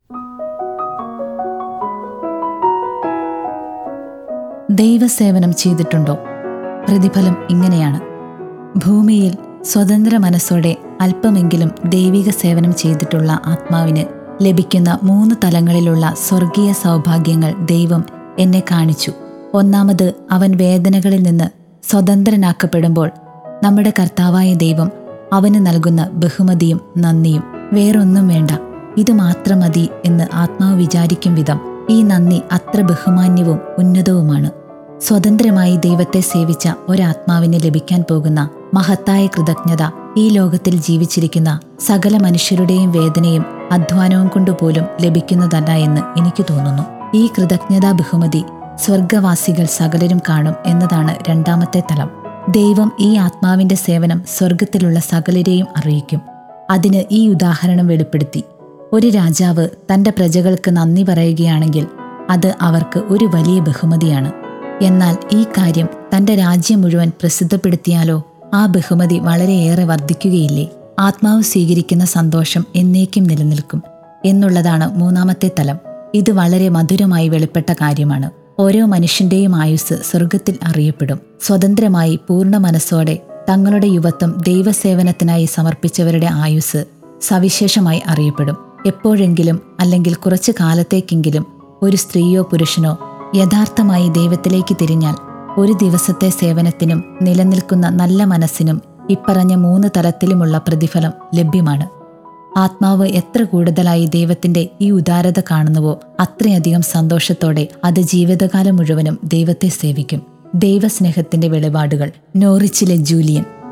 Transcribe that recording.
ദൈവസേവനം ചെയ്തിട്ടുണ്ടോ പ്രതിഫലം ഇങ്ങനെയാണ് ഭൂമിയിൽ സ്വതന്ത്ര മനസ്സോടെ അല്പമെങ്കിലും ദൈവിക സേവനം ചെയ്തിട്ടുള്ള ആത്മാവിന് ലഭിക്കുന്ന മൂന്ന് തലങ്ങളിലുള്ള സ്വർഗീയ സൗഭാഗ്യങ്ങൾ ദൈവം എന്നെ കാണിച്ചു ഒന്നാമത് അവൻ വേദനകളിൽ നിന്ന് സ്വതന്ത്രനാക്കപ്പെടുമ്പോൾ നമ്മുടെ കർത്താവായ ദൈവം അവന് നൽകുന്ന ബഹുമതിയും നന്ദിയും വേറൊന്നും വേണ്ട ഇത് മാത്രം മതി എന്ന് ആത്മാവ് വിചാരിക്കും വിധം ഈ നന്ദി അത്ര ബഹുമാന്യവും ഉന്നതവുമാണ് സ്വതന്ത്രമായി ദൈവത്തെ സേവിച്ച ഒരാത്മാവിന് ലഭിക്കാൻ പോകുന്ന മഹത്തായ കൃതജ്ഞത ഈ ലോകത്തിൽ ജീവിച്ചിരിക്കുന്ന സകല മനുഷ്യരുടെയും വേദനയും അധ്വാനവും കൊണ്ടുപോലും ലഭിക്കുന്നതല്ല എന്ന് എനിക്ക് തോന്നുന്നു ഈ കൃതജ്ഞതാ ബഹുമതി സ്വർഗവാസികൾ സകലരും കാണും എന്നതാണ് രണ്ടാമത്തെ തലം ദൈവം ഈ ആത്മാവിന്റെ സേവനം സ്വർഗത്തിലുള്ള സകലരെയും അറിയിക്കും അതിന് ഈ ഉദാഹരണം വെളിപ്പെടുത്തി ഒരു രാജാവ് തന്റെ പ്രജകൾക്ക് നന്ദി പറയുകയാണെങ്കിൽ അത് അവർക്ക് ഒരു വലിയ ബഹുമതിയാണ് എന്നാൽ ഈ കാര്യം തന്റെ രാജ്യം മുഴുവൻ പ്രസിദ്ധപ്പെടുത്തിയാലോ ആ ബഹുമതി വളരെയേറെ വർദ്ധിക്കുകയില്ലേ ആത്മാവ് സ്വീകരിക്കുന്ന സന്തോഷം എന്നേക്കും നിലനിൽക്കും എന്നുള്ളതാണ് മൂന്നാമത്തെ തലം ഇത് വളരെ മധുരമായി വെളിപ്പെട്ട കാര്യമാണ് ഓരോ മനുഷ്യന്റെയും ആയുസ് സ്വർഗത്തിൽ അറിയപ്പെടും സ്വതന്ത്രമായി പൂർണ്ണ മനസ്സോടെ തങ്ങളുടെ യുവത്വം ദൈവസേവനത്തിനായി സമർപ്പിച്ചവരുടെ ആയുസ് സവിശേഷമായി അറിയപ്പെടും എപ്പോഴെങ്കിലും അല്ലെങ്കിൽ കുറച്ചു കാലത്തേക്കെങ്കിലും ഒരു സ്ത്രീയോ പുരുഷനോ യഥാർത്ഥമായി ദൈവത്തിലേക്ക് തിരിഞ്ഞാൽ ഒരു ദിവസത്തെ സേവനത്തിനും നിലനിൽക്കുന്ന നല്ല മനസ്സിനും ഇപ്പറഞ്ഞ മൂന്ന് തലത്തിലുമുള്ള പ്രതിഫലം ലഭ്യമാണ് ആത്മാവ് എത്ര കൂടുതലായി ദൈവത്തിന്റെ ഈ ഉദാരത കാണുന്നുവോ അത്രയധികം സന്തോഷത്തോടെ അത് ജീവിതകാലം മുഴുവനും ദൈവത്തെ സേവിക്കും ദൈവസ്നേഹത്തിന്റെ വെളിപാടുകൾ നോറിച്ചിലെ ജൂലിയൻ